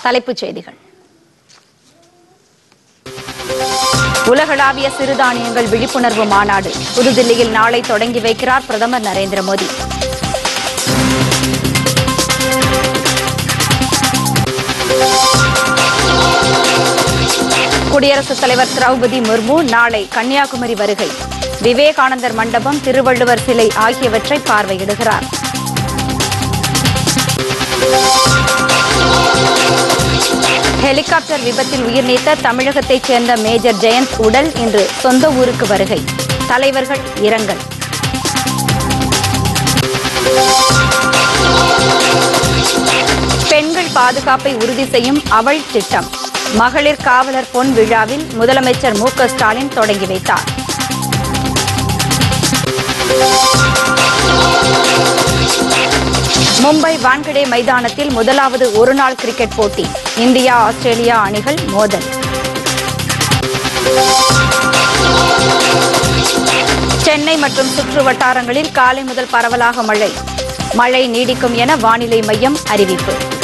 தலைப்புச் செய்திகள் உலகளாவிய சிறுதானியங்கள் விழிப்புணர்வு மாநாடு புதுதில்லியில் நாளை தொடங்கி வைக்கிறார் பிரதமர் நரேந்திர மோடி குடியரசுத் தலைவர் திரௌபதி முர்மு நாளை கன்னியாகுமரி வருகை விவேகானந்தர் மண்டபம் திருவள்ளுவர் சிலை ஆகியவற்றை பார்வையிடுகிறார் ஹெலிகாப்டர் விபத்தில் உயிர் நீத்த தமிழகத்தைச் சேர்ந்த மேஜர் ஜெயந்த் உடல் இன்று சொந்த ஊருக்கு வருகை தலைவர்கள் இரங்கல் பெண்கள் பாதுகாப்பை உறுதி செய்யும் அவள் திட்டம் மகளிர் காவலர் பொன் விழாவில் முதலமைச்சர் மு க ஸ்டாலின் தொடங்கி வைத்தார் மும்பை வான்கடே மைதானத்தில் முதலாவது ஒருநாள் கிரிக்கெட் போட்டி இந்தியா ஆஸ்திரேலியா அணிகள் மோதல் சென்னை மற்றும் சுற்று வட்டாரங்களில் காலை முதல் பரவலாக மழை மழை நீடிக்கும் என வானிலை மையம் அறிவிப்பு